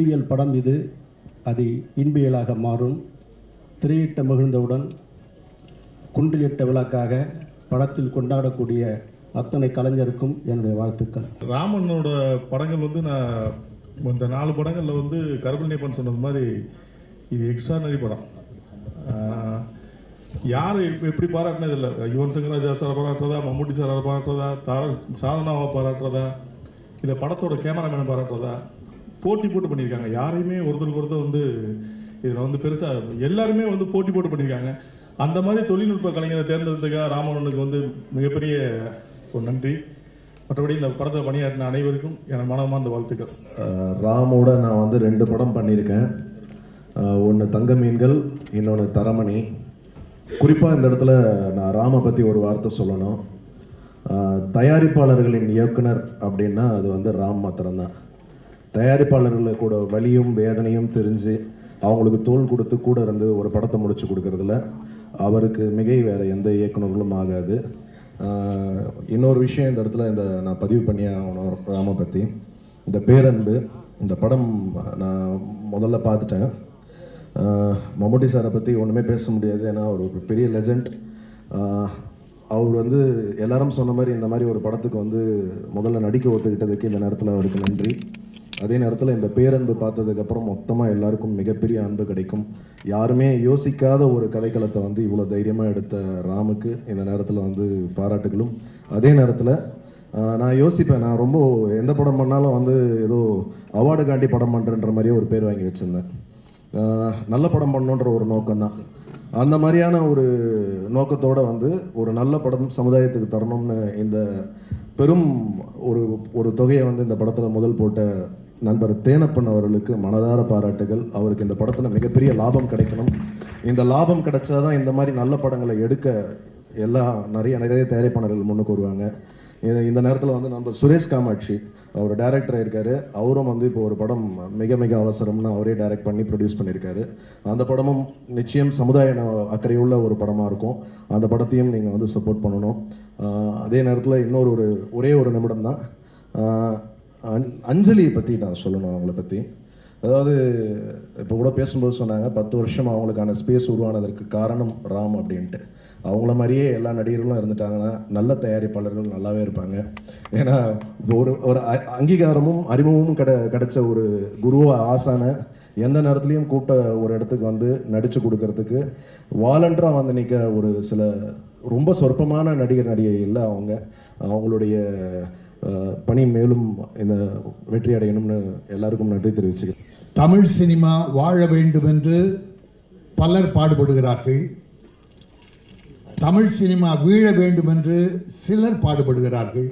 அறிவியல் படம் இது அது இன்பியலாக மாறும் திரையிட்ட மகிழ்ந்தவுடன் குன்றிலிட்ட விளக்காக படத்தில் கொண்டாடக்கூடிய அத்தனை கலைஞருக்கும் என்னுடைய வாழ்த்துக்கள் ராமனோட படங்கள் வந்து நான் இந்த நாலு படங்களில் வந்து கருப்பண்ணப்பன் சொன்னது மாதிரி இது எக்ஸ்ட்ரானரி படம் ஆஹ், யார் இப்போ எப்படி பாராட்டினது இல்லை யுவன் சங்கர் ராஜா சாரை பாராட்டுறதா மம்முட்டி சாரை பாராட்டுறதா தார சாதனாவை பாராட்டுறதா இல்லை படத்தோட கேமராமேனை பாராட்டுறதா போட்டி போட்டு பண்ணியிருக்காங்க யாரையுமே ஒருத்தருக்கு ஒருத்தர் வந்து இதில் வந்து பெருசாக எல்லாருமே வந்து போட்டி போட்டு பண்ணியிருக்காங்க அந்த மாதிரி தொழில்நுட்ப கலைஞரை தேர்ந்தெடுத்ததுக்காக ராமவனுக்கு வந்து மிகப்பெரிய ஒரு நன்றி மற்றபடி இந்த படத்தில் பணியாற்றின அனைவருக்கும் என் மனமார்ந்த வாழ்த்துக்கள் அஹ் ராமோட நான் வந்து ரெண்டு படம் பண்ணியிருக்கேன் ஒன்று தங்க மீன்கள் இன்னொன்று தரமணி குறிப்பாக இந்த இடத்துல நான் ராமை பற்றி ஒரு வார்த்தை சொல்லணும் அஹ் தயாரிப்பாளர்களின் இயக்குனர் அப்படின்னா அது வந்து ராம் மாத்திரம்தான் தயாரிப்பாளர்களுக்கு கூட வலியும் வேதனையும் தெரிஞ்சு அவங்களுக்கு தோல் கொடுத்து கூட இருந்து ஒரு படத்தை முடிச்சு கொடுக்கறதுல அவருக்கு மிகை வேறு எந்த இயக்குனர்களும் ஆகாது ஆஹ் இன்னொரு விஷயம் இந்த இடத்துல இந்த நான் பதிவு பண்ணி ஆகணும் ராம பற்றி இந்த பேரன்பு இந்த படம் நான் முதல்ல பார்த்துட்டேன் ஆஹ் மம்முட்டி சாரை பற்றி ஒன்றுமே பேச முடியாது ஏன்னா அவர் ஒரு பெரிய லெஜண்ட் அவர் வந்து எல்லாரும் சொன்ன மாதிரி இந்த மாதிரி ஒரு படத்துக்கு வந்து முதல்ல நடிக்க ஒத்துக்கிட்டதுக்கு இந்த நேரத்தில் அவருக்கு நன்றி அதே நேரத்தில் இந்த பேரன்பு பார்த்ததுக்கப்புறம் மொத்தமாக எல்லாருக்கும் மிகப்பெரிய அன்பு கிடைக்கும் யாருமே யோசிக்காத ஒரு கதைக்களத்தை வந்து இவ்வளோ தைரியமாக எடுத்த ராமுக்கு இந்த நேரத்தில் வந்து பாராட்டுகளும் அதே நேரத்தில் ஆஹ், நான் யோசிப்பேன் நான் ரொம்ப எந்த படம் பண்ணாலும் வந்து ஏதோ அவார்டுக்காண்டி படம் பண்ணுறன்ற மாதிரியே ஒரு பேர் வாங்கி வச்சுருந்தேன் ஆஹ், நல்ல படம் பண்ணணுன்ற ஒரு நோக்கம்தான் அந்த மாதிரியான ஒரு நோக்கத்தோட வந்து ஒரு நல்ல படம் சமுதாயத்துக்கு தரணும்னு இந்த பெரும் ஒரு ஒரு தொகையை வந்து இந்த படத்தில் முதல் போட்ட நண்பர் தேனப்பன் அவர்களுக்கு மனதார பாராட்டுகள் அவருக்கு இந்த படத்தில் மிகப்பெரிய லாபம் கிடைக்கணும் இந்த லாபம் கிடைச்சாதான் இந்த மாதிரி நல்ல படங்களை எடுக்க எல்லா நிறைய நிறைய தயாரிப்பாளர்கள் முன்னுக்கு வருவாங்க இது- இந்த நேரத்தில் வந்து நண்பர் சுரேஷ் காமாட்சி அவர் டைரக்டர் இருக்காரு அவரும் வந்து இப்போ ஒரு படம் மிக மிக அவசரம்னு அவரே டைரக்ட் பண்ணி ப்ரொடியூஸ் பண்ணியிருக்காரு அந்த படமும் நிச்சயம் சமுதாய ந- அக்கறையுள்ள ஒரு படமாக இருக்கும் அந்த படத்தையும் நீங்கள் வந்து சப்போர்ட் பண்ணணும் ஆஹ் அதே நேரத்தில் இன்னொரு ஒரு ஒரே ஒரு நிமிடம் தான் அஞ்சலியை பற்றி நான் சொல்லணும் அவங்கள பற்றி அதாவது இப்போ கூட பேசும்போது சொன்னாங்க பத்து வருஷம் அவங்களுக்கான ஸ்பேஸ் உருவானதற்கு காரணம் ராம் அப்படின்ட்டு அவங்கள மாதிரியே எல்லா நடிகர்களும் இருந்துட்டாங்கன்னா நல்ல தயாரிப்பாளர்கள் நல்லாவே இருப்பாங்க ஏன்னா ஒரு ஒரு அ- அங்கீகாரமும் அறிமுகமும் கிட கிடைச்ச ஒரு குருவ ஆசான எந்த நேரத்துலையும் கூட்ட ஒரு இடத்துக்கு வந்து நடித்து கொடுக்கறதுக்கு வாலண்டராக வந்து நிற்க ஒரு சில ரொம்ப சொற்பமான நடிகர் நடிகை இல்லை அவங்க அவங்களுடைய அஹ், பணி மேலும் இந்த வெற்றி அடையணும்னு எல்லாருக்கும் நன்றி தெரிவிச்சுக்கிறேன் தமிழ் சினிமா வாழ வேண்டும் என்று பலர் பாடுபடுகிறார்கள் தமிழ் சினிமா வீழ வேண்டும் என்று சிலர் பாடுபடுகிறார்கள்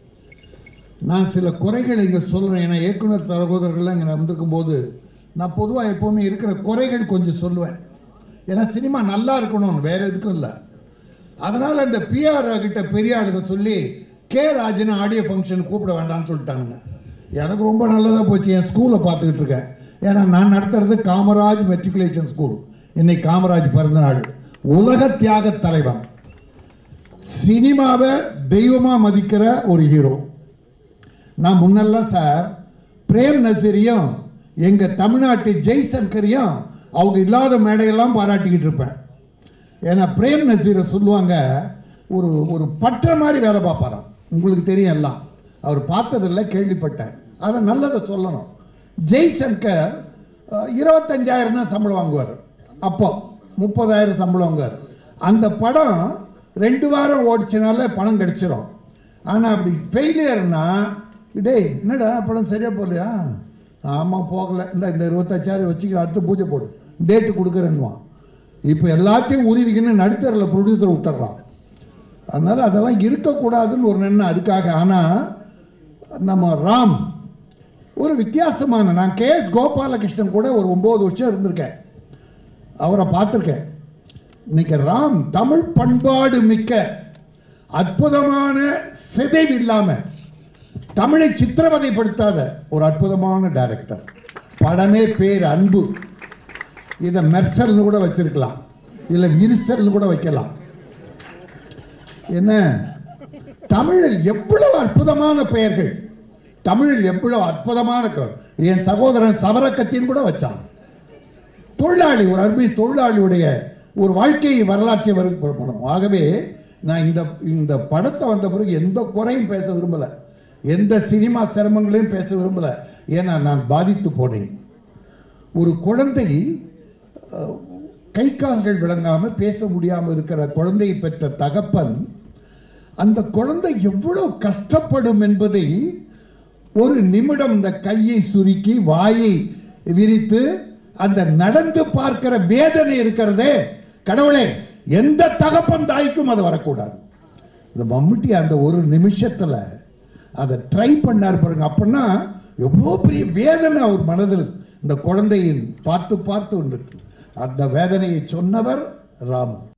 நான் சில குறைகள் இங்கே சொல்கிறேன் ஏன்னா இயக்குனர் சகோதரர்கள்லாம் இங்கே வந்திருக்கும் போது நான் பொதுவாக எப்போவுமே இருக்கிற குறைகள் கொஞ்சம் சொல்லுவேன் ஏன்னா சினிமா நல்லா இருக்கணும் வேற எதுக்கும் இல்லை அதனால் இந்த பிஆர் கிட்ட பெரிய ஆளுங்க சொல்லி கே ராஜன் ஆடியோ ஃபங்க்ஷன் கூப்பிட வேண்டாம்னு சொல்லிட்டானுங்க எனக்கு ரொம்ப நல்லதாக போச்சு என் ஸ்கூலை பார்த்துக்கிட்டு இருக்கேன் ஏன்னா நான் நடத்துறது காமராஜ் மெட்ரிகுலேஷன் ஸ்கூல் இன்னைக்கு காமராஜ் பிறந்த நாள் உலக தியாக தலைவன் சினிமாவை தெய்வமாக மதிக்கிற ஒரு ஹீரோ நான் முன்னெல்லாம் சார் பிரேம் நசீரையும் எங்கள் தமிழ்நாட்டு ஜெய்சங்கரையும் அவங்க இல்லாத மேடையெல்லாம் பாராட்டிக்கிட்டு இருப்பேன் ஏன்னா பிரேம் நசீரை சொல்லுவாங்க ஒரு ஒரு பற்ற மாதிரி வேலை பார்ப்பாராம் உங்களுக்கு தெரியும் எல்லாம் அவர் பார்த்ததில்ல கேள்விப்பட்டேன் அதை நல்லதை சொல்லணும் ஜெய்சங்கர் அஹ், இருபத்தஞ்சாயிரம் தான் சம்பளம் வாங்குவார் அப்போ முப்பதாயிரம் சம்பளம் வாங்குவார் அந்த படம் ரெண்டு வாரம் ஓடிச்சனால பணம் கிடைச்சிரும் ஆனால் அப்படி ஃபெயிலியர்னா டேய் என்னடா படம் சரியாக போகலையா ஆமாம் போகலை இந்த இந்த இருபத்தஞ்சாயிரம் வச்சுக்க அடுத்து பூஜை போடு டேட்டு கொடுக்குறேன்னுவான் இப்போ எல்லாத்தையும் உருவிக்கின்னு நடுத்தரில் ப்ரொடியூசர் விட்டுறான் அதனால் அதெல்லாம் இருக்கக்கூடாதுன்னு ஒரு எண்ணம் அதுக்காக ஆனால் நம்ம ராம் ஒரு வித்தியாசமான நான் கே எஸ் கோபாலகிருஷ்ணன் கூட ஒரு ஒம்பது வருஷம் இருந்திருக்கேன் அவரை பார்த்துருக்கேன் இன்னைக்கு ராம் தமிழ் பண்பாடு மிக்க அற்புதமான சிதைவு இல்லாமல் தமிழை சித்திரவதைப்படுத்தாத ஒரு அற்புதமான டைரக்டர் படமே பேர் அன்பு இதை மெர்சல்னு கூட வச்சிருக்கலாம் இல்லை விரிசல்னு கூட வைக்கலாம் என்ன தமிழில் எவ்வளவு அற்புதமான பெயர்கள் தமிழில் எவ்வளவு அற்புதமான குரல் என் சகோதரன் சவரக்கத்தின் கூட வச்சான் தொழிலாளி ஒரு அருமை தொழிலாளியுடைய ஒரு வாழ்க்கையை வரலாற்றை வரும் படம் ஆகவே நான் இந்த இந்த படத்தை வந்த பிறகு எந்த குறையும் பேச விரும்பலை எந்த சினிமா சிரமங்களையும் பேச விரும்பலை ஏன்னா நான் பாதித்து போனேன் ஒரு குழந்தை அஹ், கை கால்கள் விளங்காமல் பேச முடியாமல் இருக்கிற குழந்தையை பெற்ற தகப்பன் அந்த குழந்தை எவ்வளவு கஷ்டப்படும் என்பதை ஒரு நிமிடம் இந்த கையை சுருக்கி வாயை விரித்து அந்த நடந்து பார்க்கிற வேதனை இருக்கிறதே கடவுளே எந்த தகப்பன் தாய்க்கும் அது வரக்கூடாது இந்த மம்முட்டி அந்த ஒரு நிமிஷத்தில் அதை ட்ரை பண்ணார் பாருங்க அப்படின்னா எவ்வளோ பெரிய வேதனை அவர் மனதில் இந்த குழந்தையின் பார்த்து பார்த்து ஒன்று அந்த வேதனையை சொன்னவர் ராமன்